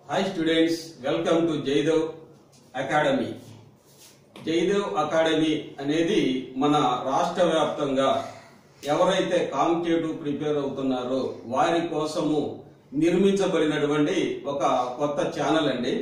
hi students welcome to Jayadev academy Jayadev academy అనేది మన రాష్ట్ర వ్యాప్తంగా ఎవరైతే కాంపిటేటివ్ ప్రిపేర్ అవుతున్నారో వారి కోసము నిర్మించబడినటువంటి ఒక కొత్త ఛానల్ అండి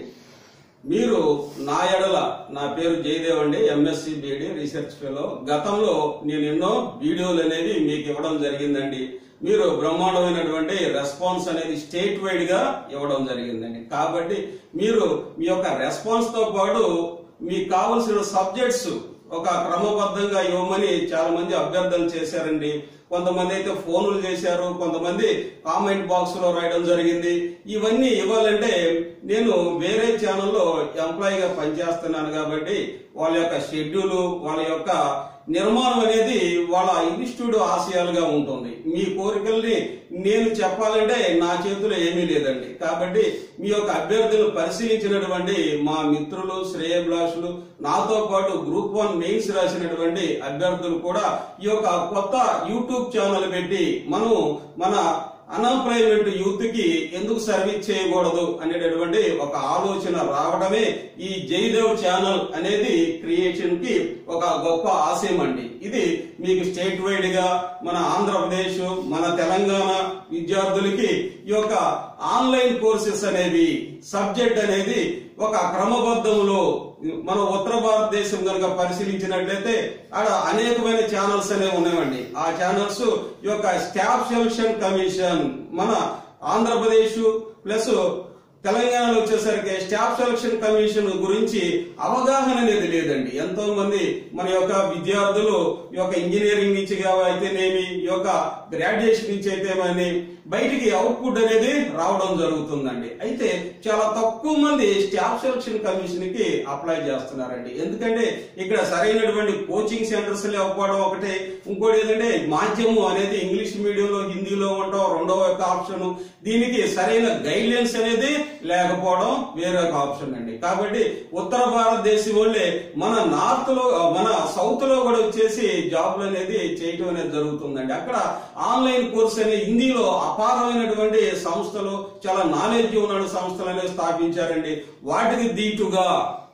మీరు నా ఎడల నా పేరు జయదేవ్ అండి ఎంఎస్సి బిడి రీసెర్చ్ ఫెలో గతంలో నేను ఎన్నో వీడియోలు అనేవి మీకు ఇవ్వడం జరిగిందండి మీరు బ్రహ్మాండమైనటువంటి రెస్పాన్స్ అనేది స్టేట్ వైడ్ గా ఇవ్వడం జరిగిందండి కాబట్టి మీరు మీ యొక్క రెస్పాన్స్ తో పాటు మీకు కావలసిన సబ్జెక్ట్స్ ఒక క్రమబద్ధంగా ఇవ్వమని చాలా మంది అభ్యర్థనలు చేశారండి కొంతమంది అయితే ఫోన్లు చేశారు కొంతమంది కామెంట్ బాక్స్ లో రాయడం జరిగింది ఇవన్నీ ఇవ్వాలంటే నేను వేరే ఛానల్లో ఎంప్లాయీగా పనిచేస్తున్నాను కాబట్టి వాళ్ళ యొక్క షెడ్యూల్ వాళ్ళ యొక్క నిర్మాణం అనేది వాళ్ళ ఇన్స్టిట్యూట్ ఆశయాలుగా ఉంటుంది మీ కోరికల్ని నేను చెప్పాలంటే నా చేతిలో ఏమీ లేదండి కాబట్టి మీ యొక్క అభ్యర్థులు పరిశీలించినటువంటి మా మిత్రులు శ్రేయభిలాషులు నాతో పాటు గ్రూప్ వన్ మెయిన్స్ రాసినటువంటి అభ్యర్థులు కూడా ఈ యొక్క కొత్త యూట్యూబ్ ఛానల్ పెట్టి మనం మన అన్ఎంప్లాయ్మెంట్ యూత్ కి ఎందుకు సర్వీస్ చేయకూడదు అనేటటువంటి ఒక ఆలోచన రావడమే ఈ జయదేవ్ ఛానల్ అనేది క్రియేషన్ కి ఒక గొప్ప ఆశయం అండి ఇది మీకు స్టేట్ వైడ్ గా మన ఆంధ్రప్రదేశ్ మన తెలంగాణ విద్యార్థులకి ఈ యొక్క ఆన్లైన్ కోర్సెస్ అనేవి సబ్జెక్ట్ అనేది ఒక క్రమబద్ధంలో మన ఉత్తర భారతదేశం కనుక పరిశీలించినట్లయితే ఆడ అనేకమైన ఛానల్స్ అనేవి ఉన్నాయండి ఆ ఛానల్స్ ఈ యొక్క స్టాఫ్ సెలక్షన్ కమిషన్ మన ఆంధ్రప్రదేశ్ ప్లస్ తెలంగాణలో వచ్చేసరికి స్టాఫ్ సెలక్షన్ కమిషన్ గురించి అవగాహన అనేది లేదండి ఎంతో మంది మన యొక్క విద్యార్థులు ఈ యొక్క ఇంజనీరింగ్ నుంచి అయితేనేమి ఈ యొక్క గ్రాడ్యుయేషన్ నుంచి అయితేమని బయటికి అవుట్పుట్ అనేది రావడం జరుగుతుందండి అయితే చాలా తక్కువ మంది స్టాఫ్ సెలక్షన్ కమిషన్ కి అప్లై చేస్తున్నారండి ఎందుకంటే ఇక్కడ సరైనటువంటి కోచింగ్ సెంటర్స్ లేకపోవడం ఒకటే ఇంకోటి ఏంటంటే మాధ్యమం అనేది ఇంగ్లీష్ మీడియంలో హిందీలో ఉండడం రెండవ యొక్క ఆప్షన్ దీనికి సరైన గైడ్ లైన్స్ అనేది లేకపోవడం వేరొక ఆప్షన్ అండి కాబట్టి ఉత్తర భారతదేశం వాళ్ళే మన నార్త్ లో మన సౌత్ లో కూడా వచ్చేసి జాబ్లు అనేది చేయటం అనేది జరుగుతుందండి అక్కడ ఆన్లైన్ కోర్స్ అనే హిందీలో అపారమైనటువంటి సంస్థలు చాలా నాలెడ్జ్ ఉన్న సంస్థలు అనేవి స్థాపించారండి వాటికి దీటుగా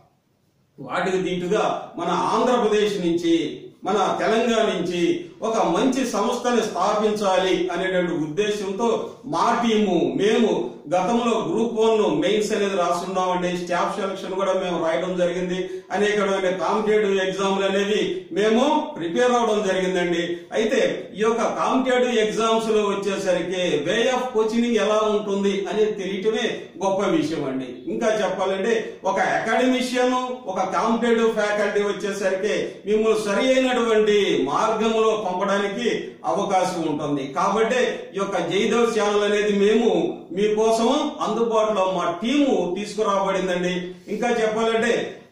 వాటికి దీటుగా మన ఆంధ్రప్రదేశ్ నుంచి మన తెలంగాణ నుంచి ఒక మంచి సంస్థని స్థాపించాలి అనేటువంటి ఉద్దేశంతో మా టీము మేము గతంలో గ్రూప్ వన్ మెయిన్స్ అనేది రాస్తున్నామండి స్టాఫ్ సెలక్షన్ కూడా మేము రాయడం జరిగింది అనేకమైన కాంపిటేటివ్ ఎగ్జామ్లు అనేవి మేము ప్రిపేర్ అవడం జరిగిందండి అయితే ఈ యొక్క కాంపిటేటివ్ ఎగ్జామ్స్ లో వచ్చేసరికి వే ఆఫ్ కోచింగ్ ఎలా ఉంటుంది అనేది తెలియటమే గొప్ప విషయం అండి ఇంకా చెప్పాలంటే ఒక అకాడమిషియన్ ఒక కాంపిటేటివ్ ఫ్యాకల్టీ వచ్చేసరికి మిమ్మల్ని సరి అయినటువంటి మార్గంలో పంపడానికి అవకాశం ఉంటుంది కాబట్టి ఈ యొక్క జయదేవ్ ఛానల్ అనేది మేము మీకోసం అందుబాటులో మా టీము తీసుకురాబడిందండి ఇంకా చెప్పాలంటే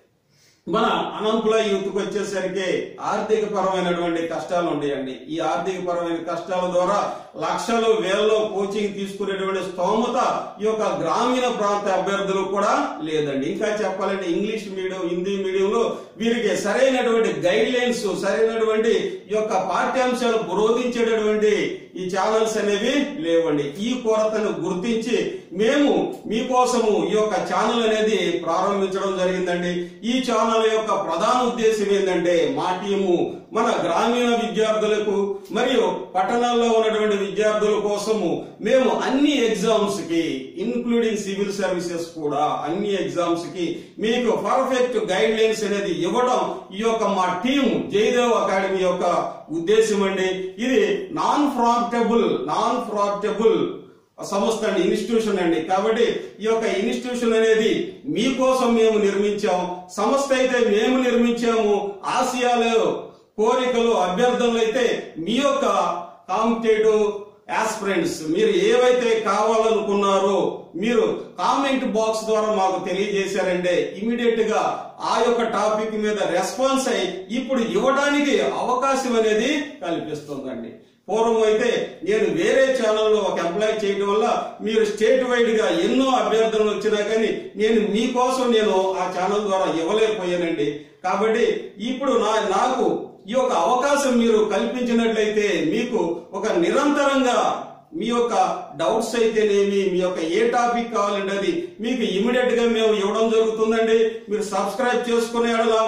మన అనంపుల యూత్ కు వచ్చేసరికి ఆర్థిక పరమైనటువంటి కష్టాలు ఉన్నాయండి ఈ ఆర్థిక పరమైన కష్టాల ద్వారా లక్షలు వేలలో కోచింగ్ తీసుకునేటువంటి స్తోమత ఈ యొక్క గ్రామీణ ప్రాంత అభ్యర్థులు కూడా లేదండి ఇంకా చెప్పాలంటే ఇంగ్లీష్ మీడియం హిందీ మీడియంలో వీరికి సరైనటువంటి గైడ్ లైన్స్ సరైనటువంటి ఈ యొక్క పాఠ్యాంశాలు బోధించేటటువంటి ఈ ఛానల్స్ అనేవి లేవండి ఈ కొరతను గుర్తించి మేము మీకోసము ఈ యొక్క ఛానల్ అనేది ప్రారంభించడం జరిగిందండి ఈ ఛానల్ యొక్క ప్రధాన ఉద్దేశం ఏంటంటే మా టీము మన గ్రామీణ విద్యార్థులకు మరియు పట్టణాల్లో ఉన్నటువంటి విద్యార్థుల కోసము మేము అన్ని ఎగ్జామ్స్ కి ఇన్క్లూడింగ్ సివిల్ సర్వీసెస్ కూడా అన్ని ఎగ్జామ్స్ కి మీకు పర్ఫెక్ట్ గైడ్ లైన్స్ అనేది ఇవ్వడం ఈ యొక్క మా టీం జయదేవ్ అకాడమీ యొక్క ఉద్దేశం అండి ఇది నాన్ ప్రాఫిటబుల్ నాన్ ప్రాఫిటబుల్ సంస్థ అండి ఇన్స్టిట్యూషన్ అండి కాబట్టి ఈ యొక్క ఇన్స్టిట్యూషన్ అనేది మీకోసం మేము నిర్మించాం సంస్థ అయితే మేము నిర్మించాము ఆసియాలో కోరికలు అభ్యర్థనలు అయితే మీ యొక్క కాంపిటేటివ్ యాస్పిరెంట్స్ మీరు ఏవైతే కావాలనుకున్నారో మీరు కామెంట్ బాక్స్ ద్వారా మాకు తెలియజేశారంటే ఇమీడియట్ గా ఆ యొక్క టాపిక్ మీద రెస్పాన్స్ అయి ఇప్పుడు ఇవ్వడానికి అవకాశం అనేది కల్పిస్తుందండి పూర్వం అయితే నేను వేరే ఛానల్లో ఒక ఎంప్లాయ్ చేయడం వల్ల మీరు స్టేట్ వైడ్ గా ఎన్నో అభ్యర్థనలు వచ్చినా కానీ నేను మీకోసం నేను ఆ ఛానల్ ద్వారా ఇవ్వలేకపోయానండి కాబట్టి ఇప్పుడు నా నాకు ఈ యొక్క అవకాశం మీరు కల్పించినట్లయితే మీకు ఒక నిరంతరంగా మీ యొక్క డౌట్స్ అయితేనేమి మీ యొక్క ఏ టాపిక్ కావాలంటే అది మీకు ఇమీడియట్ గా మేము ఇవ్వడం జరుగుతుందండి మీరు సబ్స్క్రైబ్ చేసుకునే ఎడల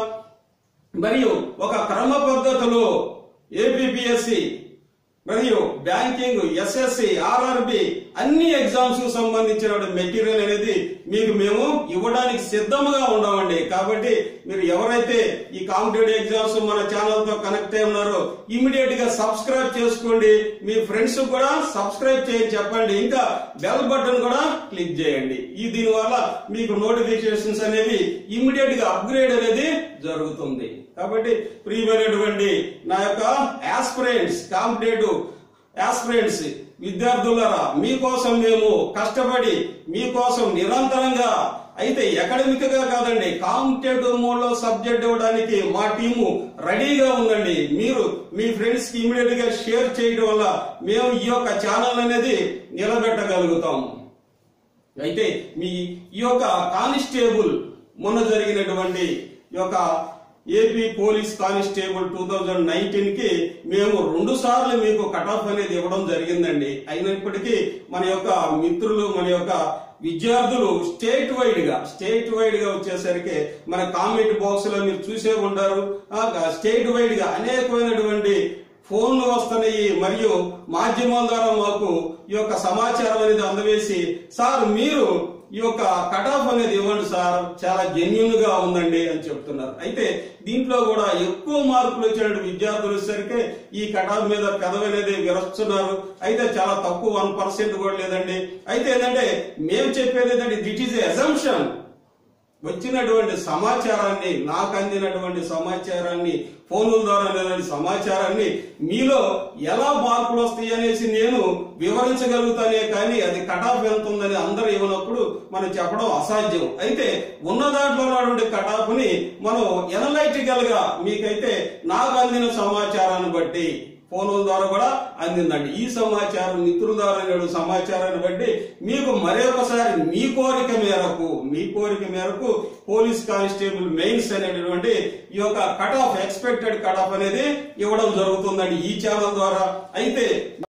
మరియు ఒక క్రమ పద్ధతిలో ఏపీపీఎస్సి మరియు బ్యాంకింగ్ ఎస్ఎస్సి ఆర్ఆర్బి అన్ని ఎగ్జామ్స్ కు సంబంధించిన మెటీరియల్ అనేది మీకు మేము ఇవ్వడానికి సిద్ధంగా ఉన్నామండి కాబట్టి మీరు ఎవరైతే ఈ కాంపిటేటివ్ ఎగ్జామ్స్ మన ఛానల్ తో కనెక్ట్ అయి ఉన్నారో ఇమీడియట్ గా సబ్స్క్రైబ్ చేసుకోండి మీ ఫ్రెండ్స్ కూడా సబ్స్క్రైబ్ చేయని చెప్పండి ఇంకా బెల్ బటన్ కూడా క్లిక్ చేయండి ఈ దీని వల్ల మీకు నోటిఫికేషన్స్ అనేవి ఇమీడియట్ గా అప్గ్రేడ్ అనేది జరుగుతుంది కాబట్టి ప్రియమైనటువంటి నా యొక్క యాస్పిరెంట్స్ కాంపిటేటివ్ యాస్పిరెంట్స్ విద్యార్థులరా మీకోసం మేము కష్టపడి మీకోసం నిరంతరంగా అయితే అకాడమిక్ గా కాదండి కాంపిటేటివ్ మోడ్ లో సబ్జెక్ట్ ఇవ్వడానికి మా టీము రెడీగా ఉందండి మీరు మీ ఫ్రెండ్స్ కి ఇమీడియట్ గా షేర్ చేయడం వల్ల మేము ఈ యొక్క ఛానల్ అనేది నిలబెట్టగలుగుతాము అయితే మీ ఈ యొక్క కానిస్టేబుల్ మొన్న జరిగినటువంటి ఈ యొక్క AP police constable two thousand nineteen కి మేము రెండు సార్లు మీకు కట్ ఆఫ్ అనేది ఇవ్వడం జరిగిందండి అయినప్పటికీ మన యొక్క మిత్రులు మన యొక్క విద్యార్థులు స్టేట్ వైడ్ గా స్టేట్ వైడ్ గా వచ్చేసరికి మన కామెంట్ బాక్స్ లో మీరు చూసే ఉంటారు ఆ, స్టేట్ వైడ్ గా అనేకమైనటువంటి ఫోన్లు వస్తున్నాయి మరియు మాధ్యమాల ద్వారా మాకు ఈ యొక్క సమాచారం అనేది అందవేసి సార్ మీరు ఈ యొక్క కట్ ఆఫ్ అనేది ఇవ్వండి సార్ చాలా జెన్యున్ గా ఉందండి అని చెప్తున్నారు అయితే దీంట్లో కూడా ఎక్కువ మార్కులు వచ్చిన విద్యార్థులు వచ్చేసరికి ఈ కట్ ఆఫ్ మీద పెదవి అనేది విరస్తున్నారు అయితే చాలా తక్కువ వన్ పర్సెంట్ కూడా లేదండి అయితే ఏంటంటే మేము చెప్పేది ఏంటంటే దిట్ ఈస్ ఎజంప్షన్ వచ్చినటువంటి సమాచారాన్ని నాకు అందినటువంటి సమాచారాన్ని ఫోన్ల ద్వారా అందినటువంటి సమాచారాన్ని మీలో ఎలా మార్పులు వస్తాయి అనేసి నేను వివరించగలుగుతానే కానీ అది కటాఫ్ ఎంత ఉందని అందరూ ఇవ్వనప్పుడు మనం చెప్పడం అసాధ్యం అయితే ఉన్న దాంట్లో ఉన్నటువంటి కటాఫ్ ని మనం ఎనలైటికల్ గా మీకైతే నాకు అందిన సమాచారాన్ని బట్టి ఫోన్ల ద్వారా కూడా అందిందండి ఈ సమాచారం మిత్రుల ద్వారా నేడు సమాచారాన్ని బట్టి మీకు మరొకసారి మీ కోరిక మేరకు మీ కోరిక మేరకు పోలీస్ కానిస్టేబుల్ మెయిన్స్ అనేటటువంటి ఈ యొక్క cut off expected cut off అనేది ఇవ్వడం జరుగుతుందండి ఈ ఛానల్ ద్వారా అయితే